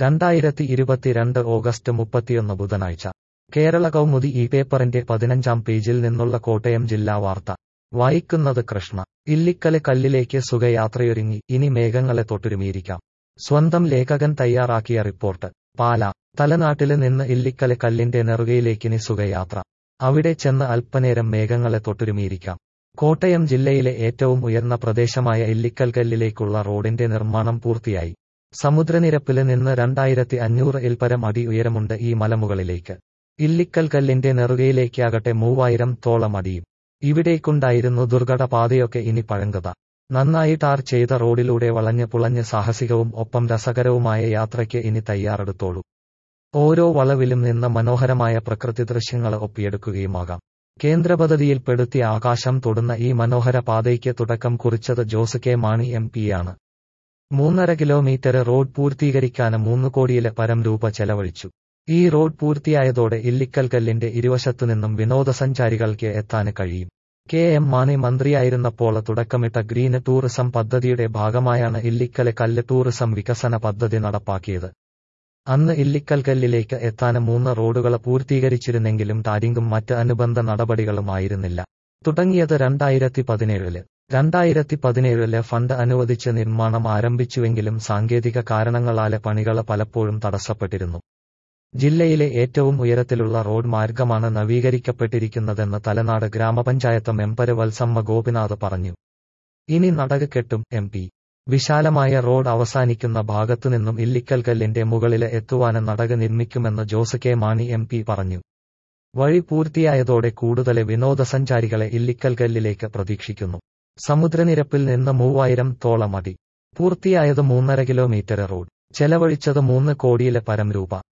രണ്ടായിരത്തി ഇരുപത്തിരണ്ട് ഓഗസ്റ്റ് മുപ്പത്തിയൊന്ന് ബുധനാഴ്ച കേരള കൗമുദി ഈ പേപ്പറിന്റെ പതിനഞ്ചാം പേജിൽ നിന്നുള്ള കോട്ടയം ജില്ലാ വാർത്ത വായിക്കുന്നത് കൃഷ്ണ ഇല്ലിക്കല് കല്ലിലേക്ക് സുഖയാത്രയൊരുങ്ങി ഇനി മേഘങ്ങളെ തൊട്ടുരുമിയിരിക്കാം സ്വന്തം ലേഖകൻ തയ്യാറാക്കിയ റിപ്പോർട്ട് പാല തലനാട്ടില് നിന്ന് ഇല്ലിക്കല് കല്ലിന്റെ നെറുകയിലേക്കിനി സുഖയാത്ര അവിടെ ചെന്ന് അല്പനേരം മേഘങ്ങളെ തൊട്ടുരുമിയിരിക്കാം കോട്ടയം ജില്ലയിലെ ഏറ്റവും ഉയർന്ന പ്രദേശമായ ഇല്ലിക്കൽ കല്ലിലേക്കുള്ള റോഡിന്റെ നിർമ്മാണം പൂർത്തിയായി സമുദ്രനിരപ്പില് നിന്ന് രണ്ടായിരത്തി അഞ്ഞൂറ് ഇൽപരം അടി ഉയരമുണ്ട് ഈ മലമുകളിലേക്ക് ഇല്ലിക്കൽ കല്ലിന്റെ നെറുകയിലേക്കാകട്ടെ മൂവായിരം തോളം അടിയും ഇവിടേക്കുണ്ടായിരുന്നു ദുർഘട പാതയൊക്കെ ഇനി പഴങ്കത നന്നായി ടാർ ചെയ്ത റോഡിലൂടെ വളഞ്ഞ് പുളഞ്ഞ് സാഹസികവും ഒപ്പം രസകരവുമായ യാത്രയ്ക്ക് ഇനി തയ്യാറെടുത്തോളൂ ഓരോ വളവിലും നിന്ന് മനോഹരമായ പ്രകൃതി ദൃശ്യങ്ങൾ ഒപ്പിയെടുക്കുകയുമാകാം കേന്ദ്രപദ്ധതിയിൽപ്പെടുത്തി ആകാശം തൊടുന്ന ഈ മനോഹര പാതയ്ക്ക് തുടക്കം കുറിച്ചത് ജോസ് കെ മാണി എം പിയാണ് മൂന്നര കിലോമീറ്റർ റോഡ് പൂർത്തീകരിക്കാന് മൂന്ന് കോടിയിലെ പരം രൂപ ചെലവഴിച്ചു ഈ റോഡ് പൂർത്തിയായതോടെ ഇല്ലിക്കൽ കല്ലിന്റെ ഇരുവശത്തുനിന്നും വിനോദസഞ്ചാരികൾക്ക് എത്താന് കഴിയും കെ എം മാണി മന്ത്രിയായിരുന്നപ്പോൾ തുടക്കമിട്ട ഗ്രീന് ടൂറിസം പദ്ധതിയുടെ ഭാഗമായാണ് ഇല്ലിക്കല് കല്ല് ടൂറിസം വികസന പദ്ധതി നടപ്പാക്കിയത് അന്ന് ഇല്ലിക്കൽ കല്ലിലേക്ക് എത്താന് മൂന്ന് റോഡുകൾ പൂർത്തീകരിച്ചിരുന്നെങ്കിലും ടാരിങ്ങും മറ്റ് അനുബന്ധ നടപടികളുമായിരുന്നില്ല തുടങ്ങിയത് രണ്ടായിരത്തി പതിനേഴില് രണ്ടായിരത്തി പതിനേഴില് ഫണ്ട് അനുവദിച്ച് നിർമ്മാണം ആരംഭിച്ചുവെങ്കിലും സാങ്കേതിക കാരണങ്ങളാലെ പണികൾ പലപ്പോഴും തടസ്സപ്പെട്ടിരുന്നു ജില്ലയിലെ ഏറ്റവും ഉയരത്തിലുള്ള റോഡ് മാർഗമാണ് നവീകരിക്കപ്പെട്ടിരിക്കുന്നതെന്ന് തലനാട് ഗ്രാമപഞ്ചായത്ത് മെമ്പര് വത്സമ്മ ഗോപിനാഥ് പറഞ്ഞു ഇനി നടക് കെട്ടും എം പി വിശാലമായ റോഡ് അവസാനിക്കുന്ന ഭാഗത്തുനിന്നും ഇല്ലിക്കൽ കല്ലിന്റെ മുകളില് എത്തുവാന് നടക് നിർമ്മിക്കുമെന്ന് Jose K Mani M P പറഞ്ഞു വഴി പൂർത്തിയായതോടെ കൂടുതൽ വിനോദസഞ്ചാരികളെ ഇല്ലിക്കൽ കല്ലിലേക്ക് പ്രതീക്ഷിക്കുന്നു സമുദ്രനിരപ്പിൽ നിന്ന് മൂവായിരം തോളം അടി പൂർത്തിയായത് മൂന്നര കിലോമീറ്റർ റോഡ് ചെലവഴിച്ചത് മൂന്ന് കോടിയിലെ പരം രൂപ